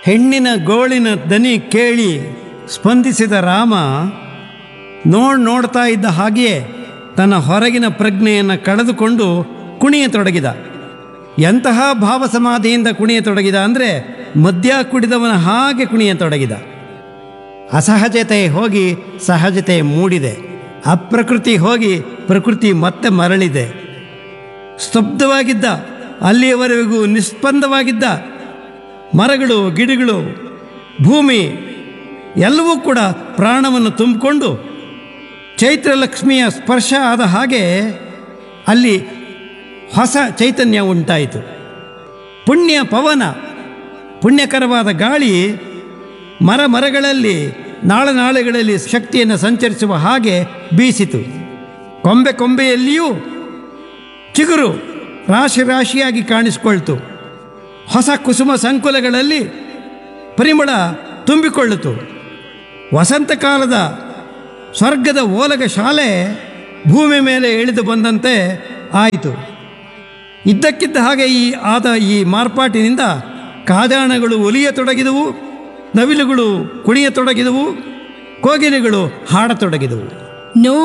ಹೆಣ್ಣಿನ ಗೋಳಿನ ದನಿ ಕೇಳಿ ಸ್ಪಂದಿಸಿದ ರಾಮ ನೋಡ್ ನೋಡ್ತಾ ಇದ್ದ ಹಾಗೆಯೇ ತನ್ನ ಹೊರಗಿನ ಪ್ರಜ್ಞೆಯನ್ನು ಕಳೆದುಕೊಂಡು ಕುಣಿಯತೊಡಗಿದ ಎಂತಹ ಭಾವಸಮಾಧಿಯಿಂದ ಕುಣಿಯತೊಡಗಿದ ಅಂದರೆ ಮದ್ಯ ಕುಡಿದವನ ಹಾಗೆ ಕುಣಿಯತೊಡಗಿದ ಅಸಹಜತೆ ಹೋಗಿ ಸಹಜತೆ ಮೂಡಿದೆ ಅಪ್ರಕೃತಿ ಹೋಗಿ ಪ್ರಕೃತಿ ಮತ್ತೆ ಮರಳಿದೆ ಸ್ತಬ್ಧವಾಗಿದ್ದ ಅಲ್ಲಿಯವರೆಗೂ ನಿಸ್ಪಂದವಾಗಿದ್ದ ಮರಗಳು ಗಿಡಗಳು ಭೂಮಿ ಎಲ್ಲವೂ ಕೂಡ ಪ್ರಾಣವನ್ನು ತುಂಬಿಕೊಂಡು ಚೈತ್ರಲಕ್ಷ್ಮಿಯ ಸ್ಪರ್ಶ ಆದ ಹಾಗೆ ಅಲ್ಲಿ ಹೊಸ ಚೈತನ್ಯ ಉಂಟಾಯಿತು ಪುಣ್ಯ ಪವನ ಪುಣ್ಯಕರವಾದ ಗಾಳಿ ಮರ ಮರಗಳಲ್ಲಿ ನಾಳೆ ನಾಳೆಗಳಲ್ಲಿ ಶಕ್ತಿಯನ್ನು ಸಂಚರಿಸುವ ಹಾಗೆ ಬೀಸಿತು ಕೊಂಬೆ ಕೊಂಬೆಯಲ್ಲಿಯೂ ಚಿಗುರು ರಾಶಿ ರಾಶಿಯಾಗಿ ಕಾಣಿಸಿಕೊಳ್ತು ಹೊಸ ಕುಸುಮ ಸಂಕುಲಗಳಲ್ಲಿ ಪರಿಮಳ ತುಂಬಿಕೊಳ್ಳಿತು ವಸಂತ ಕಾಲದ ಸ್ವರ್ಗದ ಓಲಗ ಶಾಲೆ ಭೂಮಿ ಮೇಲೆ ಇಳಿದು ಬಂದಂತೆ ಆಯಿತು ಇದ್ದಕ್ಕಿದ್ದ ಹಾಗೆ ಈ ಆದ ಈ ಮಾರ್ಪಾಟಿನಿಂದ ಕಾಜಾಣಗಳು ಒಲಿಯತೊಡಗಿದವು ನವಿಲುಗಳು ಕುಣಿಯತೊಡಗಿದವು ಕೋಗಿಲೆಗಳು ಹಾಡತೊಡಗಿದವು ನೋ